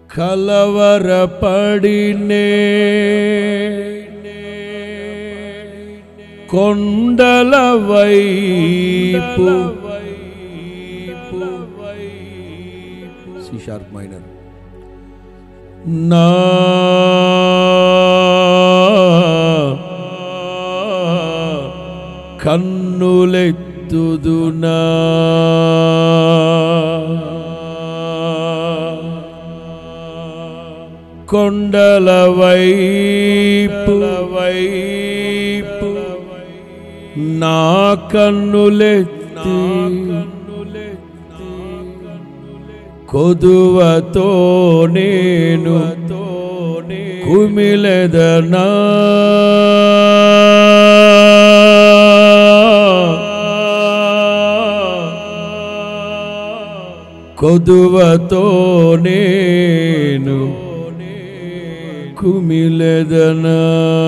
కలవరపడినే కొండల వైపు C sharp minor నా కన్నులెత్తుదునా కొండల వైపు వైపు నా కన్నులెత్తి కొదువతో నేను కుమిలెదనా కొదువతో నేను కుమిలెదనా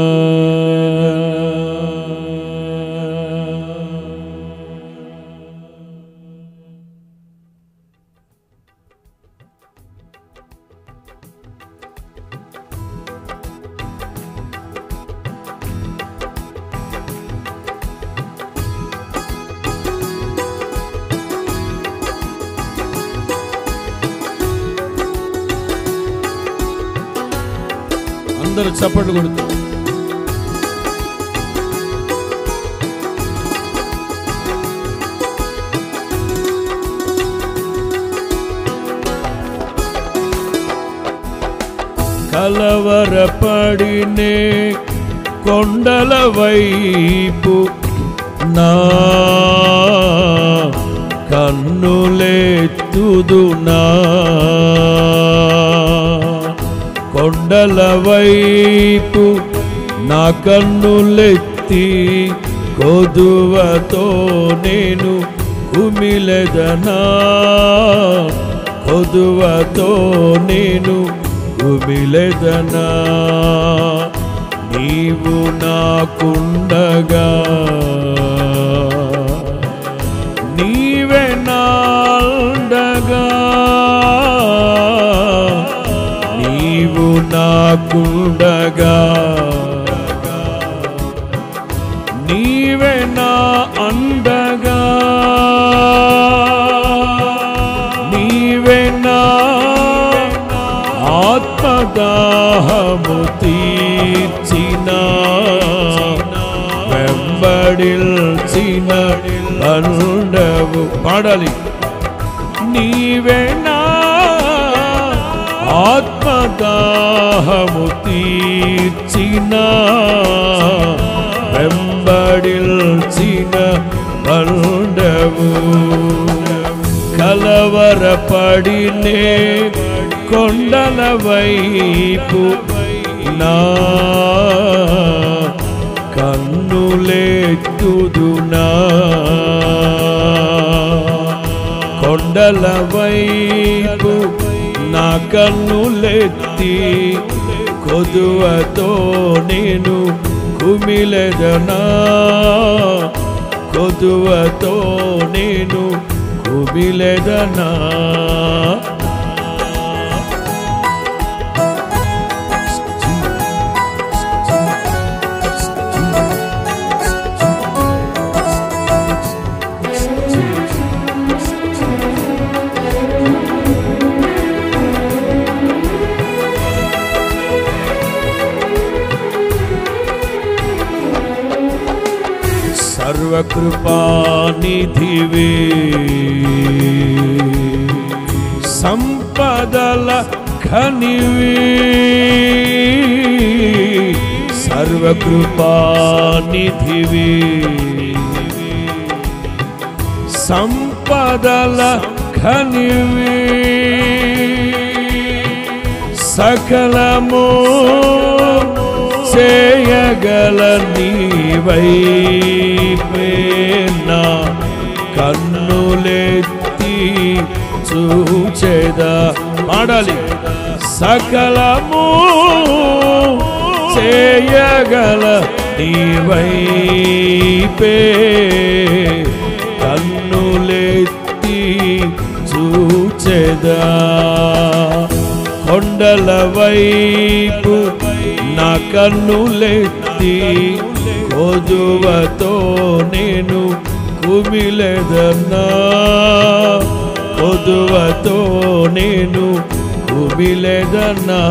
అందరూ చప్పట్లు కొడుతూ కలవరపడినే కొండల వైపు నా కన్నులెత్తుదునా కొండల వైపు నా కన్నులెత్తి కొదువతో నేను కుమిలెదనా కొదువతో నేను కుమిలెదనా నీవు నాకుండగా నీవే నాండగా నీవు నాకుండగా నీవే నా అండగా నీవే నా ఆత్మదాహము తీర్చిన వెంబడిల్చిన బండవు పాడాలి నీవే నా ఆత్మదాహము తీర్చిన వెంబడిల్చిన బండవు కలవరపడినే కొండల వైపు నా కన్నులెత్తుదునా కొండల వైపు నా కన్నులెత్తి కొదువతో నేను కుమిలెదనా కొదువతో నేను కుమిలెదనా సర్వకృపానిధివే సంపదల ఖనివే సర్వకృపానిధివే సంపదల ఖనివే సకలము చేయగల నీవైపేనా కన్నులెత్తి చూచెద పాడాలి సకలము చేయగల నీవైపే కన్నులెత్తి చూచెదా కొండ వైపు నా కన్నులెత్తి కొదువతో నేను కుమిలెదన్నా కొదువతో నేను కుమిలెదన్నా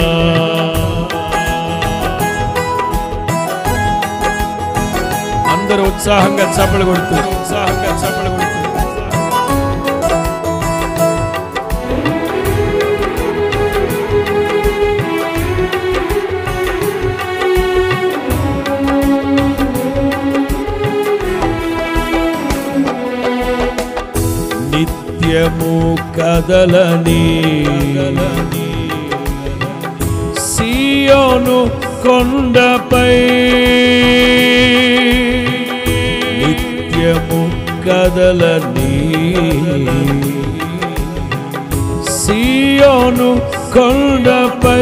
అందరూ ఉత్సాహంగా చప్పలు కొడుతూ ఉత్సాహంగా చప్పలు కొడుతూ నిత్యము కదలని సియోను కొండపై నిత్యము కదలని సియోను కొండపై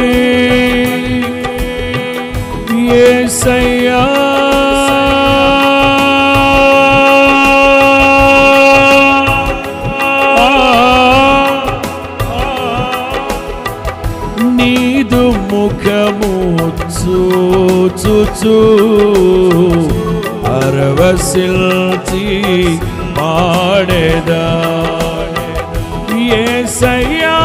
యేసయ్యా నీదు ముఖము చూచుచు అరవసిల్చి పాడేదా ఏసయ్యా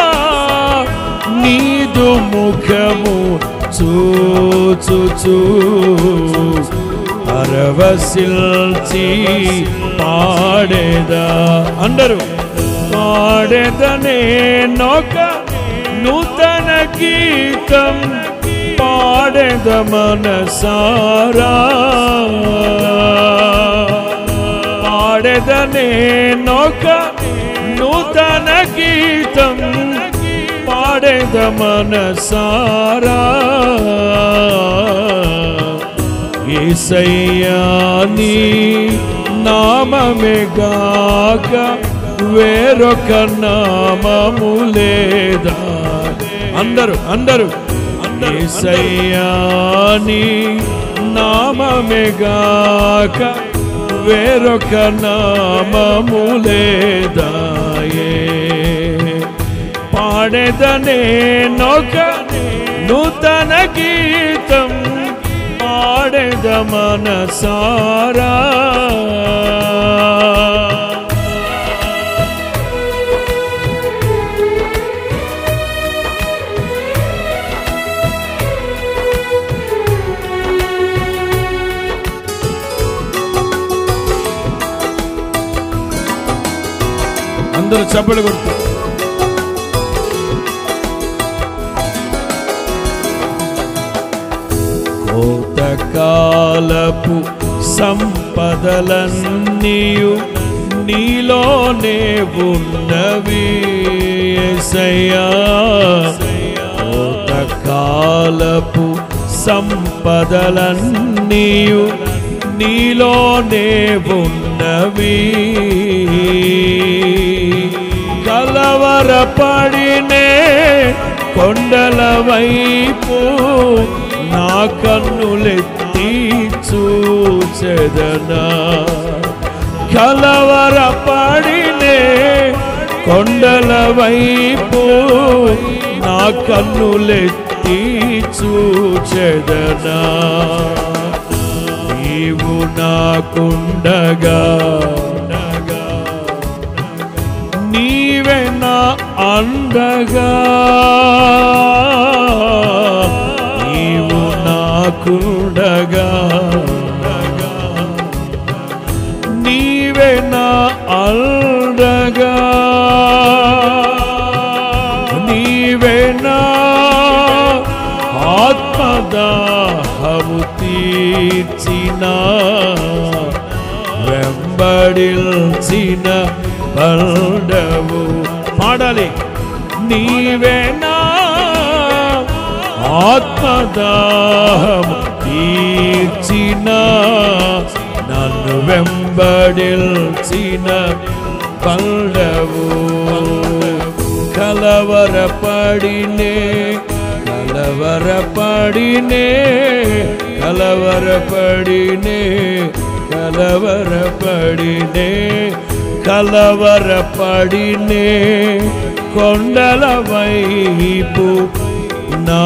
నీదు ముఖము చూచుచు అరవసిల్చి పాడేదా అందరూ పాడేదనే నొక నూతన గీతం పాడేద మనసారా పాడేదనే నొక నూతన గీతం పాడేద మనసారా ఏసయ్యాని నామమే గాక వేరొక నామము లేదా అందరూ అందరూ ఏసయ్యాని నామమే గాక వేరొక నామము లేదా పాడేదనే నొక నూతన గీతం పాడేద మనసారా అందరూ చప్పలు కొడుతూ కోతకాలపు సంపదలన్నీయు నీలోనే ఉన్నవి యేసయ్యా కోతకాలపు సంపదలన్నీయు నీలోనే ఉన్నవి కలవరపడినే కొండల వైపు నా కన్నులెత్తి చూచెదనా కలవరపడినే కొండల వైపు నా కన్నులెత్తి చూచెదనా నీవు నాకుండగా నీవే నా అండగా నీవు నాకుండగా నీవే నా అండగా నీవే నా ఆత్మదాహము తీర్చిన వెంబడిల్చిన పండవు పాడాలి నీవేనా ఆత్మదాహము తీర్చిన నన్ను వెంబడిల్చిన పండవు కలవరపడినే కలవరపడినే కలవరపడినే కలవరపడినే కలవరపడినే కొండల వైపు నా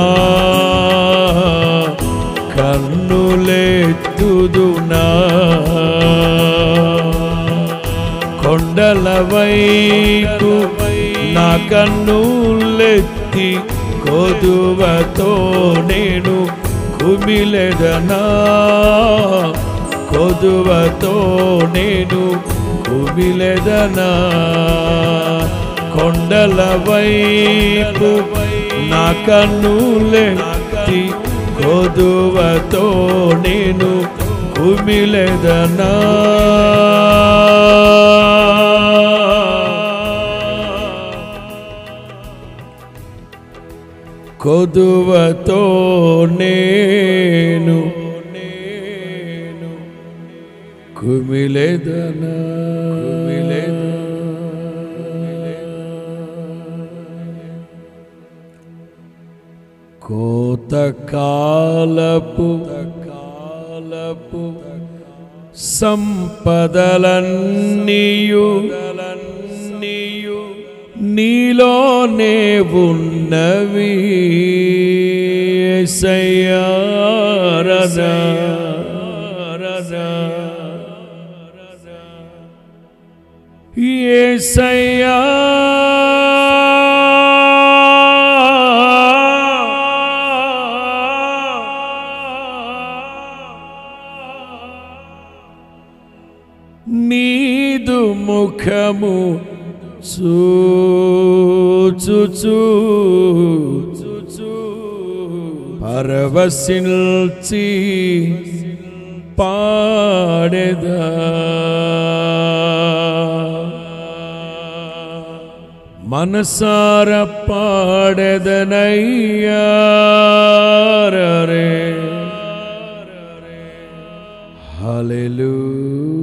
కన్నులెత్తుదునా కొండల వైపు నా కన్నులెత్తి కొదువతో నేను కుమిలెదనా కొదువతో నేను కుమిలెదనా కొండల వైపు నా కన్నులెత్తి కొదువతో నేను కుమిలెదనా కొదువతో నేను నేను కుమిలెదనా కోతకాలపు కాలపు సంపదలన్నీయు నీలోనే ఉన్నవి సయ్యారదా ఏసయ్యా నీదు ముఖము చూచుచు పరవశిల్చి పాడెదా మనసార పాడెదనయ్యా రే హల్లెలూయా